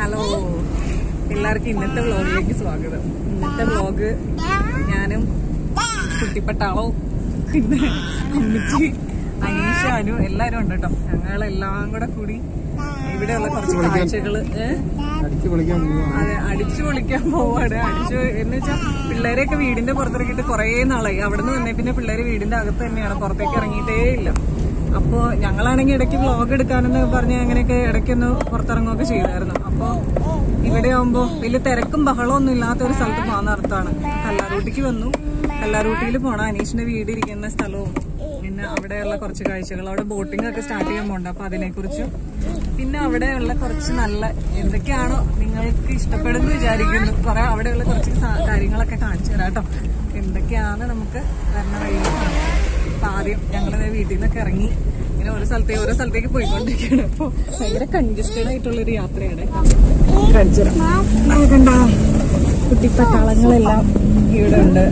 Hello എല്ലാവർക്കും ഇന്നത്തെ വ്ളോഗിലേക്ക് സ്വാഗതം ഇന്നത്തെ വ്ളോഗ് ഞാനും കുട്ടിപ്പട്ടാളവും പിന്നെ അമ്മച്ചി അനീഷ അനു എല്ലാരും ഉണ്ട് കേട്ടോ ഞങ്ങളെല്ലാം കൂടെ കൂടി ഇവിടെയുള്ള കുറച്ച് കാഴ്ചകള് ഏഹ് അടിച്ചു പൊളിക്കാൻ പോവാ അതെ അടിച്ചു പൊളിക്കാൻ പോവാണ് അടിച്ചു എന്ന് വെച്ചാൽ പിള്ളേരെയൊക്കെ വീടിന്റെ പുറത്തിറക്കിയിട്ട് കുറേ നാളായി അവിടെ നിന്ന് വന്നേ പിന്നെ പിള്ളേര് വീടിന്റെ അകത്ത് തന്നെയാണ് പുറത്തേക്ക് ഇറങ്ങിയിട്ടേ ഇല്ല അപ്പോ ഞങ്ങളാണെങ്കിൽ ഇടയ്ക്ക് വ്ളോഗ് എടുക്കാനെന്ന് പറഞ്ഞ് അങ്ങനെയൊക്കെ ഇടയ്ക്കൊന്ന് പുറത്തിറങ്ങുകയൊക്കെ ചെയ്തായിരുന്നു അപ്പോ ഇവിടെ ആവുമ്പോ വലിയ തിരക്കും ബഹളവും ഒന്നും ഇല്ലാത്ത ഒരു സ്ഥലത്ത് പോകാൻ നടത്താണ് കല്ലാറൂട്ടിക്ക് വന്നു കല്ലാറൂട്ടിയിൽ പോണം അനീഷിന്റെ വീട് ഇരിക്കുന്ന സ്ഥലവും പിന്നെ അവിടെയുള്ള കുറച്ച് കാഴ്ചകൾ അവിടെ ബോട്ടിംഗ് ഒക്കെ സ്റ്റാർട്ട് ചെയ്യാൻ പോകണ്ട അപ്പൊ അതിനെക്കുറിച്ചും പിന്നെ അവിടെയുള്ള കുറച്ച് നല്ല എന്തൊക്കെയാണോ നിങ്ങൾക്ക് ഇഷ്ടപ്പെടുന്നു വിചാരിക്കുന്നു കുറെ അവിടെയുള്ള കുറച്ച് സാ- കാര്യങ്ങളൊക്കെ കാണിച്ചു തരാം കേട്ടോ എന്തൊക്കെയാണ് നമുക്ക് വരണ വഴിയിൽ കാണാം അപ്പൊ ആദ്യം ഞങ്ങളത് വീട്ടിൽ നിന്നൊക്കെ ഇറങ്ങി ഇങ്ങനെ ഓരോ സ്ഥലത്തേക്ക് ഓരോ സ്ഥലത്തേക്ക് പോയിക്കൊണ്ടിരിക്കുകയാണ് അപ്പൊ ഭയങ്കര കൺജസ്റ്റഡ് ആയിട്ടുള്ളൊരു യാത്രയാണ് കാണിച്ചു തരാം ആ, കണ്ടോ കുട്ടിപ്പട്ടാളങ്ങളെല്ലാം ഇവിടെ ഉണ്ട്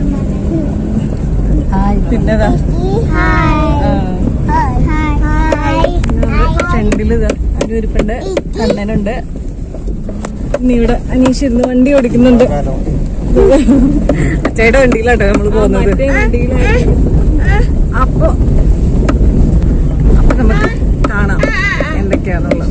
പിന്നെതാ ഫ്രണ്ടില് ഒരു ഇരിപ്പുണ്ട് കണ്ണനുണ്ട് ഇനി ഇവിടെ അനീഷ് ഇന്ന് വണ്ടി ഓടിക്കുന്നുണ്ട് അച്ചയുടെ വണ്ടിയിലാട്ടോ നമ്മള് പോകുന്നത് അപ്പൊ അപ്പൊ നമുക്ക് കാണാം എന്തൊക്കെയാന്നുള്ളത്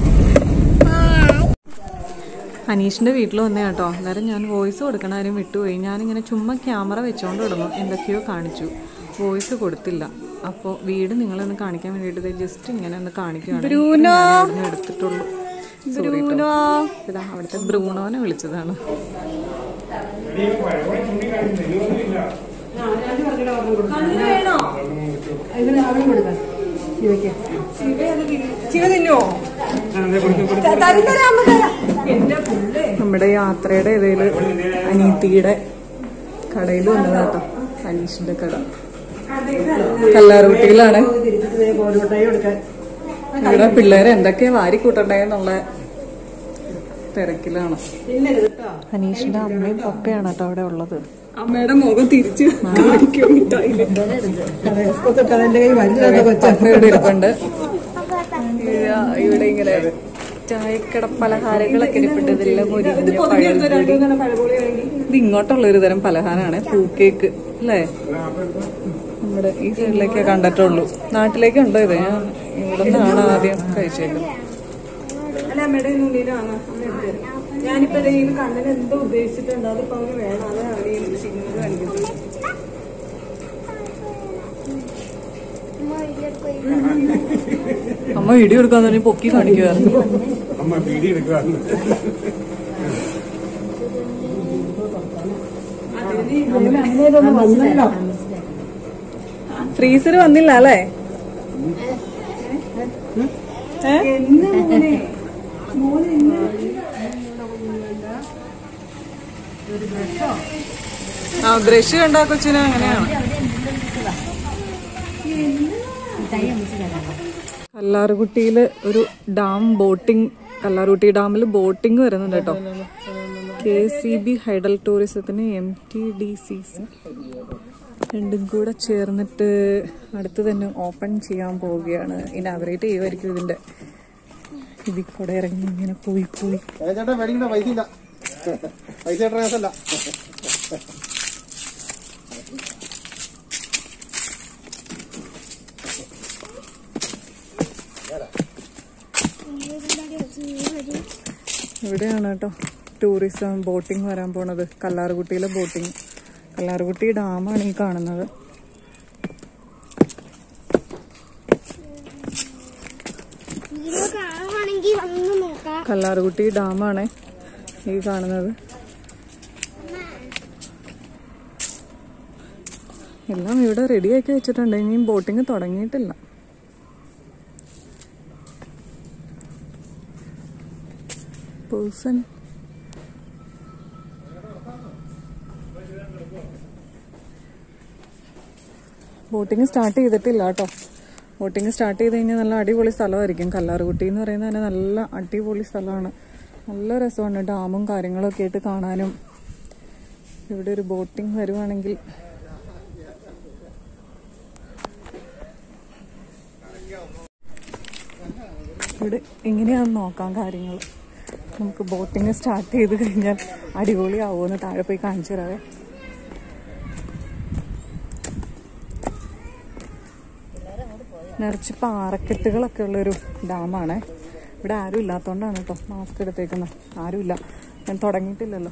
അനീഷിന്റെ വീട്ടിൽ വന്നേ കേട്ടോ അന്നേരം ഞാൻ വോയിസ് കൊടുക്കണ കാര്യം വിട്ടുപോയി ഞാനിങ്ങനെ ചുമ്മാ ക്യാമറ വെച്ചോണ്ട് കിടന്നു എന്തൊക്കെയോ കാണിച്ചു വോയിസ് കൊടുത്തില്ല അപ്പോൾ വീട് നിങ്ങളൊന്ന് കാണിക്കാൻ വേണ്ടിയിട്ട് ജസ്റ്റ് ഇങ്ങനെ ഒന്ന് കാണിക്കുകയാണ് ഞാനിവിടുന്ന് എടുത്തിട്ടുള്ളൂ Sorry ട്ടോ. ഇതാ അവിടുത്തെ ബ്രൂണോനെ വിളിച്ചതാണ് നമ്മുടെ യാത്രയുടെ ഇടയില് അനീത്തിയുടെ കടയിൽ വന്നതാട്ടോ അനീഷിന്റെ കട കല്ലാറുകുട്ടിയിലാണ് ഇവിടെ പിള്ളേരെ എന്തൊക്കെയാ വാരി കൂട്ടണ്ടേ എന്നുള്ള തിരക്കിലാണ് അനീഷിന്റെ അമ്മയും പപ്പയാണ് കേട്ടോ അവിടെ ഉള്ളത് അമ്മയുടെ മുഖം തിരിച്ച് കാണിക്കും മിഠായില്. പപ്പ ഇവിടെ ഇരിപ്പുണ്ട് ഇതാ ഇവിടെ ഇങ്ങനെ ചായക്കട പലഹാരങ്ങളൊക്കെ ഇരിപ്പുണ്ട് ഇതെല്ലാം മുരിഞ്ഞ പഴംപൊരി ഇത് ഇങ്ങോട്ടുള്ള ഒരു തരം പലഹാരമാണ് പൂക്കേക്ക് അല്ലേ നമ്മുടെ ഈ സൈഡിലേക്കേ കണ്ടിട്ടുള്ളൂ നാട്ടിലേക്ക് ഉണ്ടോ ഇത് ഞാൻ ഇവിടെ നിന്നാണ് ആദ്യം കഴിച്ചേക്കുന്നത് അല്ല അമ്മയുടെ ഉള്ളിലാണ് ഞാനിപ്പോ ഈ കണ്ണിന് എന്തോ ഉദ്ദേശിച്ചിട്ടുണ്ട് അതിപ്പോ അവന് വേണം അത് അവന് സിഗ്നൽ കാണിക്കുന്നത് അമ്മ വീഡിയോ എടുക്കാൻ തന്നെ പൊക്കി കാണിക്കുവായിരുന്നു അമ്മ വീഡിയോ എടുക്കാറുണ്ട് ഫ്രീസർ വന്നില്ല അല്ലേ ഏ? ആ ബ്രഷ് കണ്ടാ കൊച്ചിന് അങ്ങനെയാണ് കല്ലാറുകുട്ടിയില് ഒരു ഡാം ബോട്ടിംഗ് കല്ലാറുകുട്ടി ഡാമിൽ ബോട്ടിംഗ് വരുന്നുണ്ട് കേട്ടോ കെ സി ബി ഹൈഡൽ ടൂറിസത്തിന് M T D C C രണ്ടും കൂടെ ചേർന്നിട്ട് അടുത്ത് തന്നെ ഓപ്പൺ ചെയ്യാൻ പോവുകയാണ് ഇനാഗറേറ്റ് ചെയ്യുമായിരിക്കും ഇതിന്റെ ഇതിൽ കൂടെ ഇറങ്ങി ഇങ്ങനെ പോയി പോയി ചേട്ടാ മേടിക്കണ്ട പൈസ ഇല്ല പൈസ ചേട്ടാ കേസല്ല ഇവിടെയാണ് കേട്ടോ ടൂറിസം ബോട്ടിംഗ് വരാൻ പോണത് കല്ലാറുകുട്ടിയിലെ ബോട്ടിംഗ് കല്ലാറുകുട്ടി ഡാമാണ് ഈ കാണുന്നത് വീഡിയോ കാണുവാണെങ്കിൽ വന്ന് നോക്കാം കല്ലാറുകുട്ടി ഡാമാണ് ഈ കാണുന്നത് എല്ലാം ഇവിടെ റെഡിയാക്കി വെച്ചിട്ടുണ്ട് ഇനിയും ബോട്ടിംഗ് തുടങ്ങിയിട്ടില്ല പേഴ്സൺ ബോട്ടിംഗ് സ്റ്റാർട്ട് ചെയ്തിട്ടില്ല കേട്ടോ ബോട്ടിംഗ് സ്റ്റാർട്ട് ചെയ്ത് കഴിഞ്ഞാൽ നല്ല അടിപൊളി സ്ഥലമായിരിക്കും കല്ലാറുകുട്ടി എന്ന് പറയുന്നത് തന്നെ നല്ല അടിപൊളി സ്ഥലമാണ് നല്ല രസമാണ് ഡാമും കാര്യങ്ങളൊക്കെ ആയിട്ട് കാണാനും ഇവിടെ ഒരു ബോട്ടിംഗ് വരുവാണെങ്കിൽ ഇവിടെ എങ്ങനെയാന്ന് നോക്കാം കാര്യങ്ങൾ നമുക്ക് ബോട്ടിങ് സ്റ്റാർട്ട് ചെയ്ത് കഴിഞ്ഞാൽ അടിപൊളിയാവുമെന്ന് താഴെ പോയി കാണിച്ചു തരാവേ നിറച്ച് പാറക്കെട്ടുകളൊക്കെ ഉള്ളൊരു ഡാമാണ് ഇവിടെ ആരും ഇല്ലാത്തതുകൊണ്ടാണ് കേട്ടോ മാസ്ക് എടുത്തേക്കുന്നത് ആരുമില്ല ഞാൻ തുടങ്ങിയിട്ടില്ലല്ലോ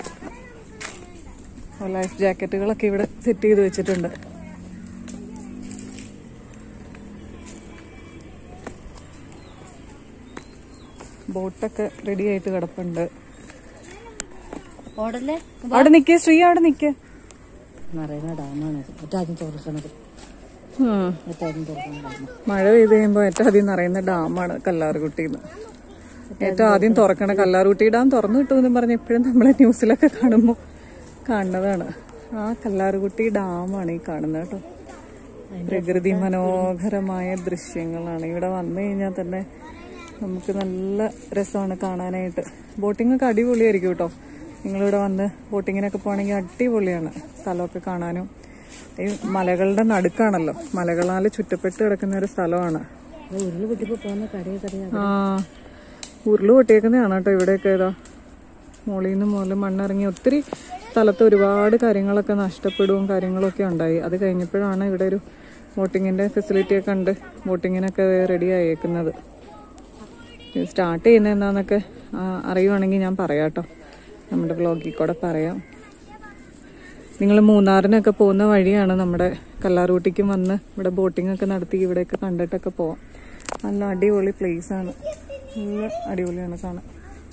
ലൈഫ് ജാക്കറ്റുകളൊക്കെ ഇവിടെ സെറ്റ് ചെയ്ത് വെച്ചിട്ടുണ്ട് ബോട്ടൊക്കെ റെഡി ആയിട്ട് കിടപ്പുണ്ട് ഓടല്ലേ അവിടെ നിക്കേ ശ്രീ അവിടെ നിക്കേ നിറയുന്ന ഡാമാണ് ഏറ്റവും ആദ്യം തുറക്കണത് ഏറ്റവും ആദ്യം തുറക്കുന്ന ഡാമ മഴ പെയ്ത് കഴിയുമ്പോൾ ഏറ്റവും ആദ്യം നിറയുന്ന ഡാമാണ് കല്ലാറുകുട്ടിന്ന് ഏറ്റവും ആദ്യം തുറക്കണ കല്ലാറുകുട്ടി ഡാം തുറന്നു കിട്ടുമെന്നും പറഞ്ഞ് എപ്പോഴും നമ്മളെ ന്യൂസിലൊക്കെ കാണുമ്പോൾ കാണുന്നതാണ് ആ കല്ലാറുകുട്ടി ഡാമാണ് ഈ കാണുന്നത് കേട്ടോ പ്രകൃതി മനോഹരമായ ദൃശ്യങ്ങളാണ് ഇവിടെ വന്നു കഴിഞ്ഞാൽ തന്നെ നമുക്ക് നല്ല രസമാണ് കാണാനായിട്ട് ബോട്ടിംഗ് ഒക്കെ അടിപൊളിയായിരിക്കും കേട്ടോ നിങ്ങളിവിടെ വന്ന് ബോട്ടിങ്ങിനൊക്കെ പോകണമെങ്കിൽ അടിപൊളിയാണ് സ്ഥലമൊക്കെ കാണാനും ഈ മലകളുടെ നടുക്കാണല്ലോ മലകളാൽ ചുറ്റപ്പെട്ട് കിടക്കുന്ന ഒരു സ്ഥലമാണ് ഉരുള് പൊട്ടിപ്പോ പോകുന്ന കരയെ കരയെ ആ ഉരുള് പൊട്ടിയേക്കുന്നതാണ് കേട്ടോ ഇവിടെയൊക്കെ ഏതാ മുകളിൽ നിന്ന് മുകളിൽ മണ്ണിറങ്ങി ഒത്തിരി സ്ഥലത്ത് ഒരുപാട് കാര്യങ്ങളൊക്കെ നഷ്ടപ്പെടുകയും കാര്യങ്ങളൊക്കെ ഉണ്ടായി അത് കഴിഞ്ഞപ്പോഴാണ് ഇവിടെ ഒരു ബോട്ടിങ്ങിന്റെ ഫെസിലിറ്റി ഒക്കെ ഉണ്ട് ബോട്ടിങ്ങിനൊക്കെ റെഡി ആയേക്കുന്നത് സ്റ്റാർട്ട് ചെയ്യുന്നത് എന്താണെന്നൊക്കെ ആ, അറിയുവാണെങ്കിൽ ഞാൻ പറയാം കേട്ടോ നമ്മുടെ വ്ളോഗിൽ കൂടെ പറയാം നിങ്ങൾ മൂന്നാറിനൊക്കെ പോകുന്ന വഴിയാണ് നമ്മുടെ കല്ലാറൂട്ടിക്കും വന്ന് ഇവിടെ ബോട്ടിംഗ് ഒക്കെ നടത്തി ഇവിടെയൊക്കെ കണ്ടിട്ടൊക്കെ പോവാം നല്ല അടിപൊളി പ്ലേസ് ആണ് നല്ല അടിപൊളിയാണ് കാണാൻ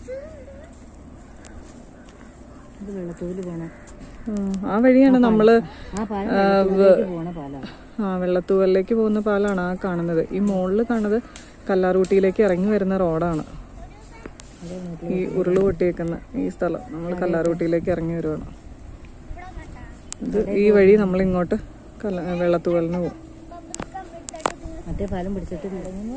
ഇത് വെള്ളത്തോല് പോണ ഉം, ആ വഴിയാണ് നമ്മള് ആ പാലം വെള്ളത്തോലിലേക്ക് പോണ പാലാണ് ആ വെള്ളത്തൂവലിലേക്ക് പോകുന്ന പാലാണ് ആ കാണുന്നത് ഈ മുകളിൽ കാണുന്നത് കല്ലാറൂട്ടിയിലേക്ക് ഇറങ്ങി വരുന്ന റോഡാണ് ഈ ഉരുള് പൊട്ടിയേക്കുന്ന ഈ സ്ഥലം നമ്മൾ കല്ലാറൂട്ടിയിലേക്ക് ഇറങ്ങി വരുവാണ് ഇത് ഈ വഴി നമ്മൾ ഇങ്ങോട്ട് കല്ല വെള്ളത്തൂവലിന് പോകും മറ്റേ പാലം പിടിച്ചിട്ട്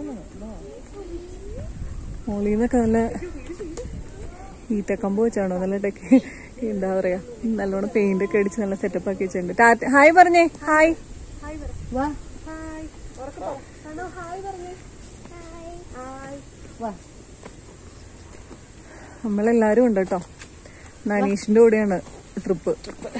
മോളിൽ നിന്നൊക്കെ നല്ല ഈറ്റക്കമ്പ് വെച്ചാണോ നല്ല ടെക്ക് എന്താ പറയാ നല്ലോണം പെയിന്റ് ഒക്കെ അടിച്ച് നല്ല സെറ്റപ്പ് ആക്കി വെച്ചിട്ടുണ്ട് ടാറ്റ ഹായ് പറഞ്ഞേ ഹായ് വാ വാ നമ്മളെല്ലാരും ഉണ്ട് കേട്ടോ നനീഷിന്റെ കൂടെയാണ് ട്രിപ്പ്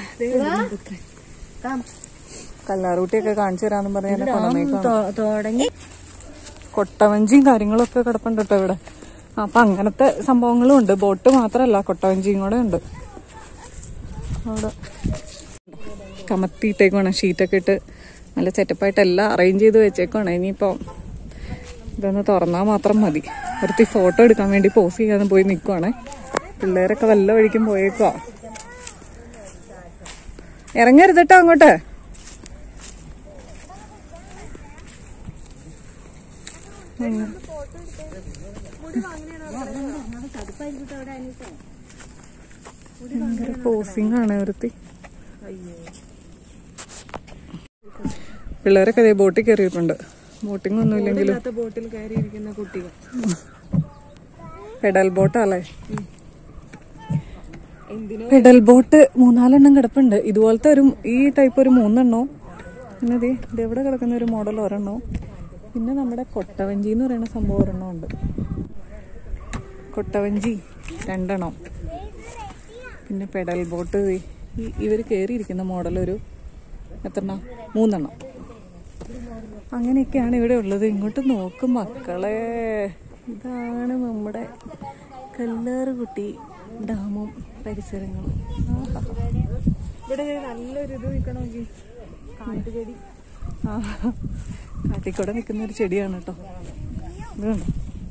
കാം. കല്ലാറൂട്ടിയൊക്കെ കാണിച്ചു തരാന്ന് പറഞ്ഞ എന്നെ കൊണ്ടുവന്നേക്കാണ് തൊ- തുടങ്ങി കൊട്ടവഞ്ചിയും കാര്യങ്ങളൊക്കെ കിടപ്പുണ്ട് കേട്ടോ ഇവിടെ അപ്പൊ അങ്ങനത്തെ സംഭവങ്ങളും ഉണ്ട് ബോട്ട് മാത്രല്ല കൊട്ടവഞ്ചിയും കൂടെ ഉണ്ട് അവിടെ കമത്തിയിട്ടേക്കുവാണ് ഷീറ്റൊക്കെ ഇട്ട് നല്ല സെറ്റപ്പായിട്ട് എല്ലാം അറേഞ്ച് ചെയ്ത് വെച്ചേക്കുവാണ് ഇനിയിപ്പോ ഇതൊന്ന് തുറന്നാൽ മാത്രം മതി ഒരുത്തി ഫോട്ടോ എടുക്കാൻ വേണ്ടി പോസ് ചെയ്യാതെ പോയി നിൽക്കുവാണേ പിള്ളേരൊക്കെ വല്ല വഴിക്കും പോയേക്കുവാ ഇറങ്ങരുത് കേട്ടോ അങ്ങോട്ട് ഭയങ്കര പോസിംഗ് ആണ് ഒരുത്തി പിള്ളേരൊക്കെ അതേ ബോട്ടിൽ കയറിയിട്ടുണ്ട് ബോട്ടിംഗ് ഒന്നും ഇല്ലെങ്കിലും ബോട്ടിൽ കയറിയിരിക്കുന്ന കുട്ടികൾ പെഡൽ ബോട്ടല്ലേ പെഡൽ ബോട്ട് മൂന്നാലെണ്ണം കിടപ്പുണ്ട് ഇതുപോലത്തെ ഒരു ഈ ടൈപ്പ് ഒരു മൂന്നെണ്ണോ പിന്നെ ദേ ഇത് എവിടെ കിടക്കുന്ന ഒരു മോഡൽ ഒരെണ്ണോ പിന്നെ നമ്മുടെ കൊട്ടവഞ്ചി എന്ന് പറയുന്ന സംഭവം ഒരെണ്ണം ഉണ്ട് കൊട്ടവഞ്ചി രണ്ടെണ്ണം പിന്നെ പെഡൽ ബോട്ട് ദേ ഈ ഇവർ കയറിയിരിക്കുന്ന മോഡൽ ഒരു എത്രണ്ണ മൂന്നെണ്ണം അങ്ങനെയൊക്കെയാണ് ഇവിടെ ഉള്ളത് ഇങ്ങോട്ട് നോക്കും മക്കളെ ഇതാണ് നമ്മുടെ കല്ലാറുകുട്ടി ഡാമും പരിസരങ്ങളും ആഹാ. ഇവിടെ ദേ നല്ലൊരു ഇത് നിൽക്കണമെങ്കിൽ കാട്ടുചെടി ആ കാട്ടിക്കൂടെ നിൽക്കുന്ന ഒരു ചെടിയാണ് കേട്ടോ ഇത് കണ്ടോ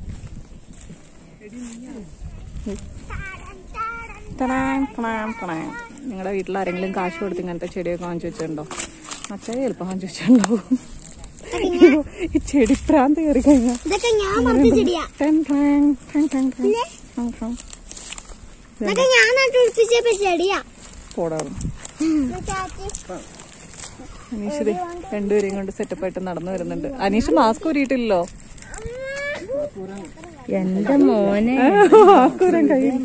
നിങ്ങളുടെ വീട്ടിൽ ആരെങ്കിലും കാശ് കൊടുത്ത് ഇങ്ങനത്തെ ചെടിയൊക്കെ വാങ്ങിച്ചു വെച്ചിട്ടുണ്ടോ അച്ഛാ ചിലപ്പോൾ വാങ്ങിച്ചു വെച്ചിട്ടുണ്ടാവും ഈ ചെടി പ്രാന്ത് കയറി കഴിഞ്ഞാൽ ഇതൊക്കെ ഞാൻ നട്ട ചെടിയാ ഇതൊക്കെ ഞാൻ നട്ടുപിടിപ്പിച്ച ചെടിയാ പോടാറും അനീഷ് ദേ രണ്ടുപേരെയും കൊണ്ട് സെറ്റപ്പ് ആയിട്ട് നടന്നു വരുന്നുണ്ട് അനീഷ് മാസ്ക് ഊരിയിട്ടില്ലല്ലോ എന്റെ മോനെ ആക്കൂരം കയ്യിൽ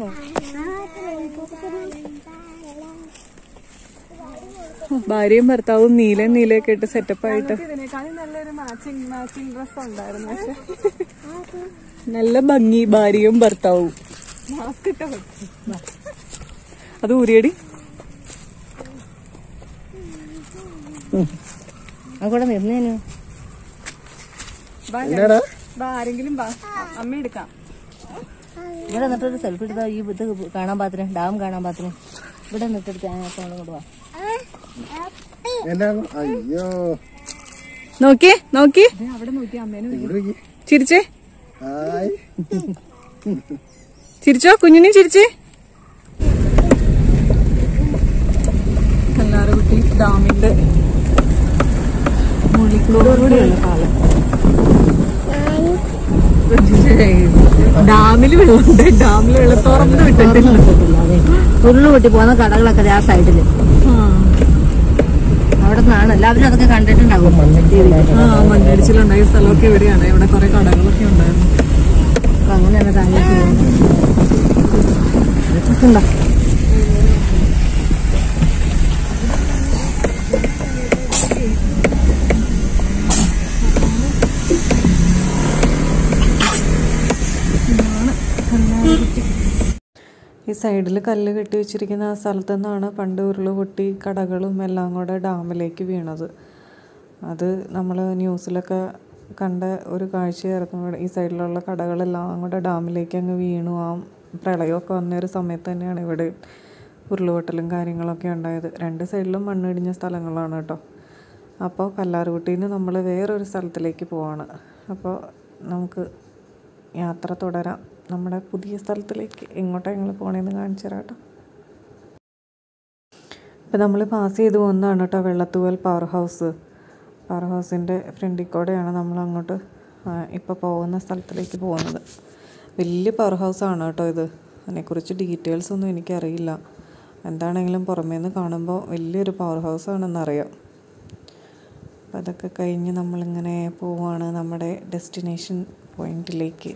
ഭാര്യയും ഭർത്താവും നീലയും നീലയൊക്കെ ഇട്ട് സെറ്റപ്പ് ആയിട്ട് നല്ലൊരു മാച്ചിങ് മാച്ചിങ് ഡ്രസ് ഉണ്ടായിരുന്നു പക്ഷെ നല്ല ഭംഗി ഭാര്യയും ഭർത്താവും മാസ്ക് ഇട്ടാ അത് ഊരിയടി അവിടെ നിന്നേനു ബാ എന്നാടാ ബാ ആരെങ്കിലും ബാ അമ്മ എടുക്കാം ഇവിടെ നിന്നിട്ടൊരു സെൽഫി എടുത്താ ഈ ഇത് കാണാൻ പാത്തിന് ഡാം കാണാൻ പാത്തിന് ഇവിടെ നിന്നിട്ടെടുത്ത് അതിനകത്ത് കൊണ്ട് പോവാ എന്നാ അയ്യോ നോക്കിയേ നോക്കി അവിടെ നോക്കി അമ്മേനെ ഇവിടെ ഇരിക്ക്. ചിരിച്ചേ ഹായ് ചിരിച്ചോ കുഞ്ഞിനും ചിരിച്ചേ കല്ലാറുകുട്ടി ഡാമിന്റെ മുകളിലൂടെയാണ് പാലം ഡാമില് വെള്ളമുണ്ട് ഡാമില് വെള്ളം തുറന്നു വിട്ടിട്ടില്ല അതെ ഉരുള് പൊട്ടി പോകുന്ന കടകളൊക്കെ ദേ ആ സൈഡില് അവിടെ നിന്നാണ് എല്ലാവരും അതൊക്കെ കണ്ടിട്ടുണ്ടാകും ആ മണ്ണിടിച്ചിലുണ്ടായ സ്ഥലമൊക്കെ ഇവിടെയാണ് ഇവിടെ കുറെ കടകളൊക്കെ ഉണ്ടായിരുന്നു അപ്പൊ അങ്ങനെയാണ് താഴേക്ക് പോകുന്നത് ഈ സൈഡിൽ കല്ല് കെട്ടി വെച്ചിരിക്കുന്ന ആ സ്ഥലത്തു നിന്നാണ് പണ്ട് ഉരുള് പൊട്ടി കടകളും എല്ലാം കൂടെ ഡാമിലേക്ക് വീണത് അത് നമ്മൾ ന്യൂസിലൊക്കെ കണ്ട ഒരു കാഴ്ചയായിരുന്നു ഇവിടെ ഈ സൈഡിലുള്ള കടകളെല്ലാം കൂടെ ഡാമിലേക്ക് അങ്ങ് വീണു ആ പ്രളയമൊക്കെ വന്ന ഒരു സമയത്ത് തന്നെയാണ് ഇവിടെ ഉരുളുപൊട്ടലും കാര്യങ്ങളൊക്കെ ഉണ്ടായത് രണ്ട് സൈഡിലും മണ്ണിടിഞ്ഞ സ്ഥലങ്ങളാണ് കേട്ടോ അപ്പോൾ കല്ലാറുകുട്ടിയിൽ നിന്ന് നമ്മൾ വേറൊരു സ്ഥലത്തിലേക്ക് പോവാണ് അപ്പോൾ നമുക്ക് യാത്ര തുടരാം നമ്മുടെ പുതിയ സ്ഥലത്തിലേക്ക് എങ്ങോട്ടാണ് ഞങ്ങൾ പോണേന്ന് കാണിച്ചു തരാം കേട്ടോ ഇപ്പം നമ്മൾ പാസ് ചെയ്ത് പോകുന്നതാണ് കേട്ടോ വെള്ളത്തൂവൽ പവർ ഹൗസ് പവർ ഹൗസിൻ്റെ ഫ്രണ്ടിൽ കൂടെയാണ് നമ്മൾ അങ്ങോട്ട് ഇപ്പോൾ പോകുന്ന സ്ഥലത്തിലേക്ക് പോകുന്നത് വലിയ പവർ ഹൗസാണ് കേട്ടോ ഇത് അതിനെക്കുറിച്ച് ഡീറ്റെയിൽസ് ഒന്നും എനിക്കറിയില്ല എന്താണെങ്കിലും പുറമേ നിന്ന് കാണുമ്പോൾ വലിയൊരു പവർ ഹൗസാണെന്നറിയാം അപ്പോൾ അതൊക്കെ കഴിഞ്ഞ് നമ്മളിങ്ങനെ പോവാണ് നമ്മുടെ ഡെസ്റ്റിനേഷൻ പോയിന്റിലേക്ക്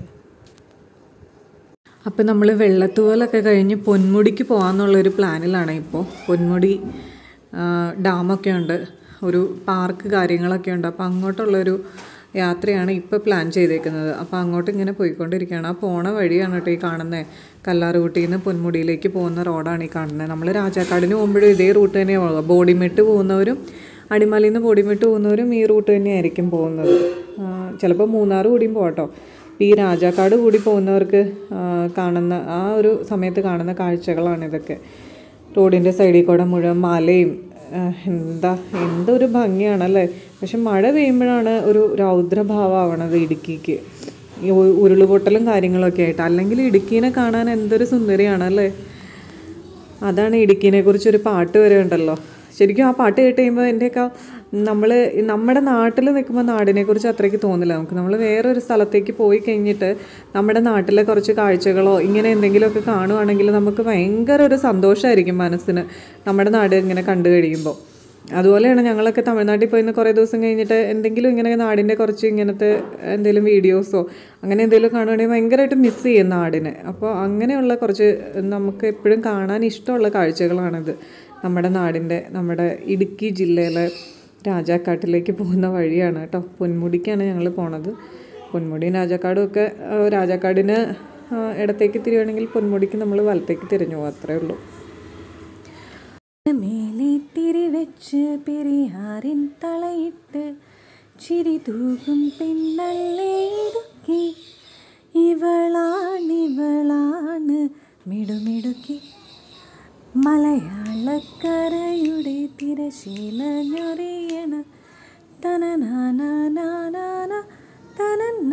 അപ്പോൾ നമ്മൾ വെള്ളത്തൂവലൊക്കെ കഴിഞ്ഞ് പൊന്മുടിക്ക് പോകാമെന്നുള്ളൊരു പ്ലാനിലാണ് ഇപ്പോൾ പൊന്മുടി ആ, ഡാമൊക്കെ ഉണ്ട് ഒരു പാർക്ക് കാര്യങ്ങളൊക്കെ ഉണ്ട് അപ്പോൾ അങ്ങോട്ടുള്ളൊരു യാത്രയാണ് ഇപ്പോൾ പ്ലാൻ ചെയ്തേക്കുന്നത് അപ്പോൾ അങ്ങോട്ട് ഇങ്ങനെ പോയിക്കൊണ്ടിരിക്കുകയാണ് ആ പോണ വഴിയാണ് കേട്ടോ ഈ കാണുന്നത് കല്ലാറുകുട്ടിയിൽ നിന്ന് പൊന്മുടിയിലേക്ക് പോകുന്ന റോഡാണ് ഈ കാണുന്നത് നമ്മൾ രാജാക്കാടിന് പോകുമ്പോഴും ഇതേ റൂട്ട് തന്നെയാണ് പോകുക ബോഡിമെട്ട് പോകുന്നവരും അടിമലയിൽ നിന്ന് ബോഡിമെട്ട് പോകുന്നവരും ഈ റൂട്ട് തന്നെയായിരിക്കും പോകുന്നത് ചിലപ്പോൾ മൂന്നാർ കൂടിയും പോകട്ടോ ഈ രാജാക്കാട് കൂടി പോകുന്നവർക്ക് ആ, കാണുന്ന ആ ഒരു സമയത്ത് കാണുന്ന കാഴ്ചകളാണ് ഇതൊക്കെ റോഡിൻ്റെ സൈഡിൽ കൂടെ മുഴുവൻ മലയും ആ, എന്താ എന്തൊരു ഭംഗിയാണല്ലേ പക്ഷെ മഴ പെയ്യുമ്പോഴാണ് ഒരു രൗദ്രഭാവമാവണത് ഇടുക്കിക്ക് ഈ ഉ- ഉരുളുപൊട്ടലും കാര്യങ്ങളൊക്കെ ആയിട്ട് അല്ലെങ്കിൽ ഇടുക്കീനെ കാണാൻ എന്തൊരു സുന്ദരിയാണല്ലേ അതാണ് ഇടുക്കിനെ കുറിച്ചൊരു പാട്ട് വരെ ഉണ്ടല്ലോ ശരിക്കും ആ പാട്ട് കേട്ട് കഴിയുമ്പോൾ എൻ്റെയൊക്കെ നമ്മൾ നമ്മുടെ നാട്ടിൽ നിൽക്കുമ്പോൾ നാടിനെ കുറിച്ച് അത്രയ്ക്ക് തോന്നില്ല നമുക്ക് നമ്മൾ വേറൊരു സ്ഥലത്തേക്ക് പോയി കഴിഞ്ഞിട്ട് നമ്മുടെ നാട്ടിലെ കുറച്ച് കാഴ്ചകളോ ഇങ്ങനെ എന്തെങ്കിലുമൊക്കെ കാണുവാണെങ്കിൽ നമുക്ക് ഭയങ്കര ഒരു സന്തോഷമായിരിക്കും മനസ്സിന് നമ്മുടെ നാട് ഇങ്ങനെ കണ്ടു കഴിയുമ്പോൾ അതുപോലെയാണ് ഞങ്ങളൊക്കെ തമിഴ്നാട്ടിൽ പോയി നിന്ന് കുറേ ദിവസം കഴിഞ്ഞിട്ട് എന്തെങ്കിലും ഇങ്ങനെ നാടിൻ്റെ കുറച്ച് ഇങ്ങനത്തെ എന്തെങ്കിലും വീഡിയോസോ അങ്ങനെ എന്തെങ്കിലും കാണുവാണെങ്കിൽ ഭയങ്കരമായിട്ട് മിസ് ചെയ്യും നാടിനെ അപ്പോൾ അങ്ങനെയുള്ള കുറച്ച് നമുക്ക് എപ്പോഴും കാണാൻ ഇഷ്ടമുള്ള കാഴ്ചകളാണിത് നമ്മുടെ നാടിൻ്റെ നമ്മുടെ ഇടുക്കി ജില്ലയിലെ രാജാക്കാട്ടിലേക്ക് പോകുന്ന വഴിയാണ് കേട്ടോ പൊന്മുടിക്കാണ് ഞങ്ങൾ പോണത് പൊന്മുടിയും രാജാക്കാടും ഒക്കെ ആ, രാജാക്കാടിന് ആ, ഇടത്തേക്ക് തിരിയുവാണെങ്കിൽ പൊന്മുടിക്ക് നമ്മൾ വലത്തേക്ക് തിരിഞ്ഞു പോകും അത്രേ ഉള്ളൂ മേലെ തിരി വെച്ച് പെരിയാറിൻ തളയിട്ട് ചിരി തൂകും പെണ്ണല്ലേ ഇടുക്കി ഇവളാണിവളാണ് മിടുമിടുക്കി മലയാളക്കരയുടെ തിരശീല ഞൊറിയണ തനനാനാനാനാന തനന്ന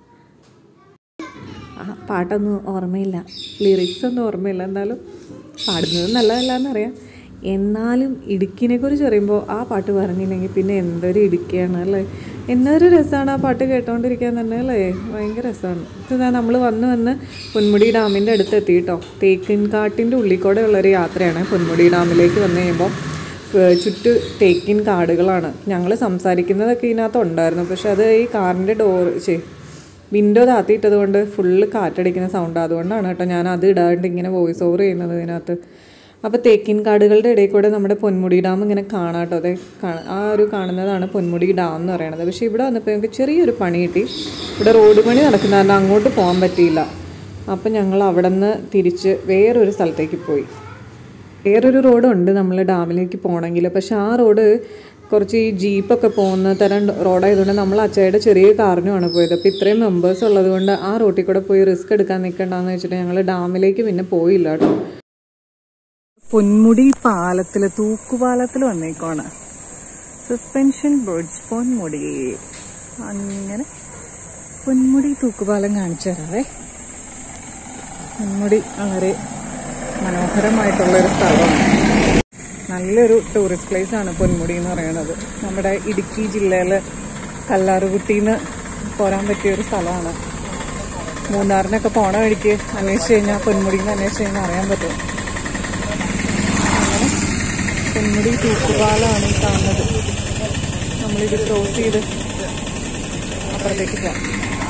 ആ പാട്ടൊന്നും ഓർമ്മയില്ല ലിറിക്സ് ഒന്നും ഓർമ്മയില്ല എന്നാലും പാടുന്നത് നല്ലതല്ല എന്നറിയാം എന്നാലും ഇടുക്കിനെ കുറിച്ച് പറയുമ്പോൾ ആ പാട്ട് പറഞ്ഞില്ലെങ്കിൽ പിന്നെ എന്തൊരു ഇടുക്കിയാണ് അല്ലേ എന്തൊരു രസമാണ് ആ പാട്ട് കേട്ടോണ്ടിരിക്കാൻ തന്നെ അല്ലേ ഭയങ്കര രസമാണ് ഇതാ നമ്മൾ വന്ന് വന്ന് പൊന്മുടി ഡാമിൻ്റെ അടുത്ത് എത്തി കേട്ടോ തേക്കിൻകാട്ടിൻ്റെ ഉള്ളിൽ കൂടെ ഉള്ളൊരു യാത്രയാണ് പൊന്മുടി ഡാമിലേക്ക് വന്നു കഴിയുമ്പോൾ ഏഹ് ചുറ്റു തേക്കിൻ കാടുകളാണ് ഞങ്ങൾ സംസാരിക്കുന്നതൊക്കെ ഇതിനകത്ത് ഉണ്ടായിരുന്നു പക്ഷെ അത് ഈ കാറിൻ്റെ ഡോർ ചേ വിൻഡോ താത്തിയിട്ടത് കൊണ്ട് ഫുള്ള് കാറ്റടിക്കുന്ന സൗണ്ട് അതുകൊണ്ടാണ് കേട്ടോ ഞാൻ അത് ഇടാണ്ട് ഇങ്ങനെ വോയിസ് ഓവർ ചെയ്യുന്നത് ഇതിനകത്ത് അപ്പോൾ തേക്കിൻ കാടുകളുടെ ഇടയിൽ കൂടെ നമ്മുടെ പൊന്മുടി ഡാം ഇങ്ങനെ കാണാം കേട്ടോ അതെ കാണാം ആ ഒരു കാണുന്നതാണ് പൊന്മുടി ഡാം എന്ന് പറയുന്നത് പക്ഷേ ഇവിടെ വന്നപ്പോൾ ഞങ്ങൾക്ക് ചെറിയൊരു പണി കിട്ടി ഇവിടെ റോഡ് പണി നടക്കുന്ന കാരണം അങ്ങോട്ട് പോകാൻ പറ്റിയില്ല അപ്പം ഞങ്ങൾ അവിടെ നിന്ന് തിരിച്ച് വേറൊരു സ്ഥലത്തേക്ക് പോയി വേറൊരു റോഡുണ്ട് നമ്മൾ ഡാമിലേക്ക് പോകണമെങ്കിൽ പക്ഷെ ആ റോഡ് കുറച്ച് ഈ ജീപ്പൊക്കെ പോകുന്ന തരം റോഡായതുകൊണ്ട് നമ്മൾ അച്ചായുടെ ചെറിയ കാറിനുമാണ് പോയത് അപ്പോൾ ഇത്രയും മെമ്പേഴ്സ് ഉള്ളത് കൊണ്ട് ആ റോട്ടിൽ കൂടെ പോയി റിസ്ക് എടുക്കാൻ നിൽക്കണ്ടെന്ന് വെച്ചിട്ട് ഞങ്ങൾ ഡാമിലേക്ക് പിന്നെ പോയില്ല കേട്ടോ പൊന്മുടി പാലത്തിൽ തൂക്കുപാലത്തിൽ വന്നേക്കാണ് സസ്പെൻഷൻ ബ്രിഡ്ജ് പൊന്മുടി അങ്ങനെ പൊന്മുടി തൂക്കുപാലം കാണിച്ചു തരാവേ പൊന്മുടി വളരെ മനോഹരമായിട്ടുള്ളൊരു സ്ഥലമാണ് നല്ലൊരു ടൂറിസ്റ്റ് പ്ലേസ് ആണ് പൊന്മുടി എന്ന് പറയുന്നത് നമ്മുടെ ഇടുക്കി ജില്ലയിലെ കല്ലാറുകുട്ടിന്ന് പോരാൻ പറ്റിയ ഒരു സ്ഥലമാണ് മൂന്നാറിനൊക്കെ പോണ വഴിക്ക് അന്വേഷിച്ച് കഴിഞ്ഞാൽ പൊന്മുടിന്ന് അന്വേഷിച്ച് കഴിഞ്ഞാൽ അറിയാൻ പറ്റും അങ്ങനെ പൊന്മുടി തൂക്കുപാലമാണ് ഈ കാണുന്നത് നമ്മളിത് ക്രോസ് ചെയ്ത് അപ്പുറത്തേക്ക് പോകാം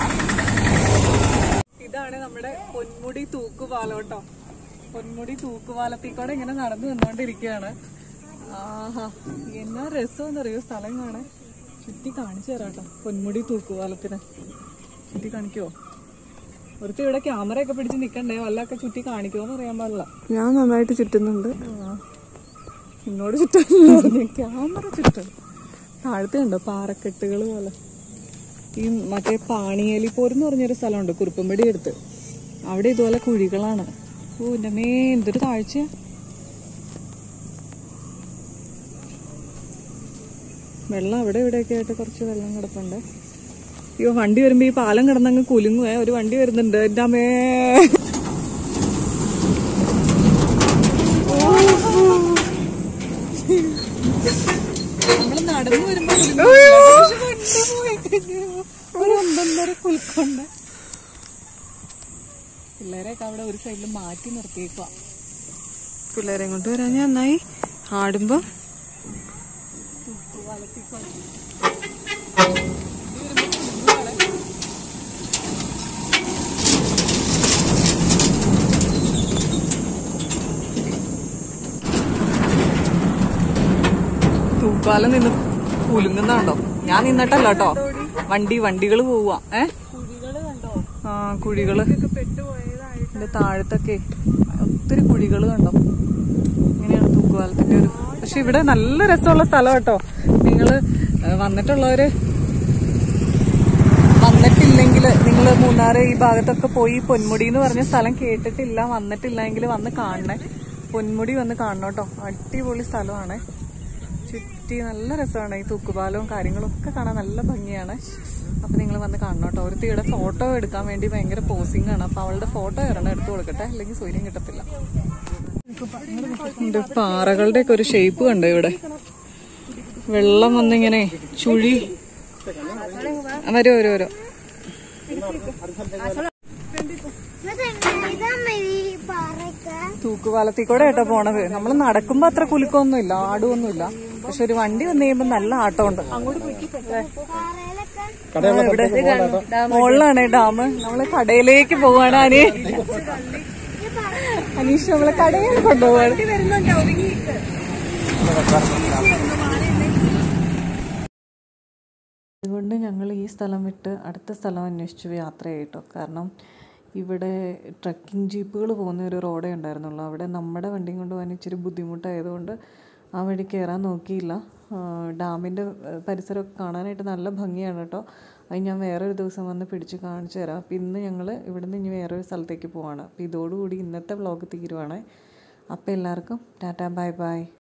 ഇതാണ് നമ്മുടെ പൊന്മുടി തൂക്കുപാലം കേട്ടോ പൊന്മുടി തൂക്കുപാലത്തിൽ കൂടെ ഇങ്ങനെ നടന്നു വന്നോണ്ടിരിക്കുകയാണ് ആഹാ എന്നാ രസമെന്നറിയോ സ്ഥലം കാണാൻ ചുറ്റി കാണിച്ചു തരാം കേട്ടോ പൊന്മുടി തൂക്കുപാലത്തിന് ചുറ്റി കാണിക്കുവോ ഒരുത്തി ഇവിടെ ക്യാമറ ഒക്കെ പിടിച്ച് നിക്കണ്ടേ വല്ലൊക്കെ ചുറ്റി കാണിക്കുമോന്ന് അറിയാൻ പാടില്ല ഞാൻ നന്നായിട്ട് ചുറ്റുന്നുണ്ട് എന്നോട് ചുറ്റല്ല ക്യാമറ ചുറ്റും താഴത്തെ ഉണ്ടോ പാറക്കെട്ടുകൾ പോലെ ഈ മറ്റേ പാണിയേലിപ്പോർ എന്ന് പറഞ്ഞൊരു സ്ഥലമുണ്ട് കുറുപ്പമ്പടി അടുത്ത് അവിടെ ഇതുപോലെ കുഴികളാണ് ഓ എൻ്റെ മേ എന്തൊരു താഴ്ച വെള്ളം അവിടെ ഇവിടെയൊക്കെ ആയിട്ട് കുറച്ച് വെള്ളം കിടപ്പുണ്ട് അയ്യോ വണ്ടി വരുമ്പോ ഈ പാലം കിടന്നങ്ങ് കുലുങ്ങുവേ ഒരു വണ്ടി വരുന്നുണ്ട് എൻ്റെ അമ്മേ നമ്മള് നടന്നു വരുമ്പോ ഒരു ഒന്നൊന്നര കുലുക്കൊണ്ട് പിള്ളേരെയൊക്കെ അവിടെ ഒരു സൈഡിൽ മാറ്റി നിർത്തിയേക്കുക പിള്ളേരെ കൊണ്ട് വരാൻ ഞാൻ നന്നായി ആടുമ്പോ തൂക്കാലം നിന്ന് കുലുങ്ങുന്നുണ്ടോ ഞാൻ നിന്നിട്ടല്ല കേട്ടോ വണ്ടി വണ്ടികൾ പോവാ ഏ ആ കുഴികള് ഇതിന്റെ താഴത്തൊക്കെ ഒത്തിരി കുഴികൾ കണ്ടോ ഇങ്ങനെയാണ് തൂക്കുപാലത്തിന്റെ ഒരു പക്ഷെ ഇവിടെ നല്ല രസമുള്ള സ്ഥലം കേട്ടോ നിങ്ങള് ഏ, വന്നിട്ടുള്ളവര് വന്നിട്ടില്ലെങ്കിൽ നിങ്ങൾ മൂന്നാറ് ഈ ഭാഗത്തൊക്കെ പോയി പൊന്മുടി എന്ന് പറഞ്ഞ സ്ഥലം കേട്ടിട്ടില്ല വന്നിട്ടില്ലെങ്കിൽ വന്ന് കാണണേ പൊന്മുടി വന്ന് കാണണം കേട്ടോ അടിപൊളി സ്ഥലമാണ് ചുറ്റി നല്ല രസമാണ് ഈ തൂക്കുപാലവും കാര്യങ്ങളും ഒക്കെ കാണാൻ നല്ല ഭംഗിയാണ് അപ്പൊ നിങ്ങൾ വന്ന് കാണണം കേട്ടോ ഒരു തീയുടെ ഫോട്ടോ എടുക്കാൻ വേണ്ടി ഭയങ്കര പോസിംഗ് ആണ് അപ്പൊ അവളുടെ ഫോട്ടോ ഒരെണ്ണം എടുത്തു കൊടുക്കട്ടെ അല്ലെങ്കിൽ സൂര്യൻ കിട്ടത്തില്ല ഇത് പാറകളുടെ ഒക്കെ ഒരു ഷേപ്പ് കണ്ടോ ഇവിടെ വെള്ളം വന്നിങ്ങനെ ചുഴി ആ, വരൂ വരൂ വരൂ ഇതമ്മ ഈ പാറയൊക്കെ തൂക്കുപാലത്തിൽ കൂടെ കേട്ടോ പോണത് നമ്മൾ നടക്കുമ്പോ അത്ര കുലുക്കമൊന്നുമില്ല ആടുമൊന്നുമില്ല പക്ഷെ ഒരു വണ്ടി വന്നു കഴിയുമ്പോ നല്ല ആട്ടമുണ്ട് പാറയിലൊക്കെ മുകളിലാണ് ഡാം നമ്മള് കടയിലേക്ക് പോവാണ് അനി അനീഷ് നമ്മളെ കടയിൽ കൊണ്ടുപോവാണ് അതുകൊണ്ട് ഞങ്ങൾ ഈ സ്ഥലം വിട്ട് അടുത്ത സ്ഥലം അന്വേഷിച്ചു യാത്ര ചെയ്യട്ടോ കാരണം ഇവിടെ ട്രക്കിംഗ് ജീപ്പുകൾ പോകുന്ന ഒരു റോഡേ ഉണ്ടായിരുന്നുള്ളൂ അവിടെ നമ്മുടെ വണ്ടിയും കൊണ്ട് പോകാൻ ഇച്ചിരി ബുദ്ധിമുട്ടായതുകൊണ്ട് ആ വഴി കയറാൻ നോക്കിയില്ല ഡാമിൻ്റെ പരിസരമൊക്കെ കാണാനായിട്ട് നല്ല ഭംഗിയാണ് കേട്ടോ അത് ഞാൻ വേറൊരു ദിവസം വന്ന് പിടിച്ച് കാണിച്ചു തരാം അപ്പം ഇന്ന് ഞങ്ങൾ ഇവിടുന്ന് ഇനി വേറൊരു സ്ഥലത്തേക്ക് പോവാണ് അപ്പോൾ ഇതോടുകൂടി ഇന്നത്തെ വ്ളോഗ് തീരുവാണ് അപ്പോൾ എല്ലാവർക്കും ടാറ്റാ ബൈ ബൈ